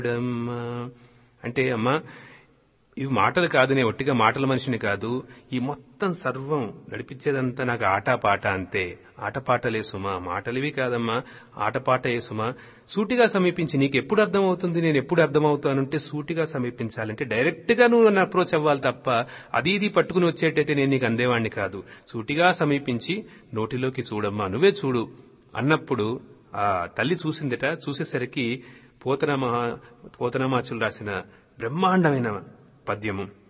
అమ్మా అంటే అమ్మా ఇవి మాటలు కాదు నేను ఒట్టిగా మాటల మనిషిని కాదు ఈ మొత్తం సర్వం నడిపించేదంతా నాకు ఆటపాట అంతే ఆటపాటలే సుమా మాటలివి కాదమ్మా ఆటపాటయే సుమా సూటిగా సమీపించి నీకు ఎప్పుడు అర్థమవుతుంది నేను ఎప్పుడు అర్థమవుతానంటే సూటిగా సమీపించాలంటే డైరెక్ట్ గా నువ్వు నన్ను అప్రోచ్ అవ్వాలి తప్ప అది ఇది పట్టుకుని వచ్చేటైతే నేను నీకు అందేవాణ్ణి కాదు సూటిగా సమీపించి నోటిలోకి చూడమ్మా నువ్వే చూడు అన్నప్పుడు ఆ తల్లి చూసిందట చూసేసరికి పోతన మహా పోతనమాచులు రాసిన బ్రహ్మాండమైన పద్యము